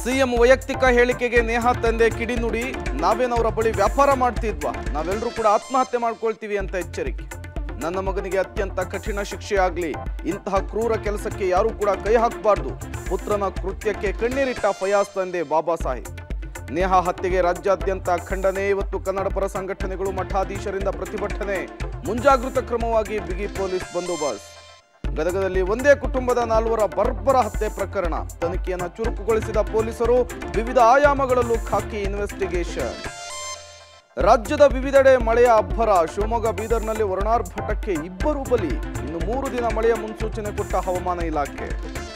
CM ವೈಯಕ್ತಿಕ ಹೇಳಿಕೆಗೆ ನೇಹಾ ತಂದೆ ಕಿಡಿನುಡಿ ನಾವೇನವರ ಬಳಿ ವ್ಯಾಪಾರ ಮಾಡ್ತಿದ್ವಾ ನಾವೆಲ್ಲರೂ ಕೂಡ ಆತ್ಮಹತ್ಯೆ ಮಾಡ್ಕೊಳ್ತೀವಿ ಅಂತ ಎಚ್ಚರಿಕೆ ನನ್ನ ಮಗನಿಗೆ ಅತ್ಯಂತ ಕಠಿಣ ಶಿಕ್ಷೆ ಆಗ್ಲಿ ಇಂತಹ ಕ್ರೂರ ಕೆಲಸಕ್ಕೆ ಯಾರೂ ಕೂಡ ಕೈ ಹಾಕಬಾರ್ದು ಪುತ್ರನ ಕೃತ್ಯಕ್ಕೆ ಕಣ್ಣೀರಿಟ್ಟ ಫಯಾಜ್ ತಂದೆ ಬಾಬಾ ಸಾಹೇಬ್ ನೇಹಾ ಹತ್ಯೆಗೆ ರಾಜ್ಯಾದ್ಯಂತ ಖಂಡನೆ ಇವತ್ತು ಕನ್ನಡ ಪರ ಸಂಘಟನೆಗಳು ಮಠಾಧೀಶರಿಂದ ಪ್ರತಿಭಟನೆ ಮುಂಜಾಗೃತ ಕ್ರಮವಾಗಿ ಬಿಗಿ ಪೊಲೀಸ್ ಬಂದೋಬಸ್ತ್ ಗದಗದಲ್ಲಿ ಒಂದೇ ಕುಟುಂಬದ ನಾಲ್ವರ ಬರ್ಬರ ಹತ್ಯೆ ಪ್ರಕರಣ ತನಿಖೆಯನ್ನು ಚುರುಕುಗೊಳಿಸಿದ ಪೊಲೀಸರು ವಿವಿಧ ಆಯಾಮಗಳಲ್ಲೂ ಖಾಕಿ ಇನ್ವೆಸ್ಟಿಗೇಷನ್ ರಾಜ್ಯದ ವಿವಿಧೆಡೆ ಮಳೆಯ ಅಬ್ಬರ ಶಿವಮೊಗ್ಗ ಬೀದರ್ನಲ್ಲಿ ವರುಣಾರ್ಭಟಕ್ಕೆ ಇಬ್ಬರು ಬಲಿ ಇನ್ನು ಮೂರು ದಿನ ಮಳೆಯ ಮುನ್ಸೂಚನೆ ಕೊಟ್ಟ ಹವಾಮಾನ ಇಲಾಖೆ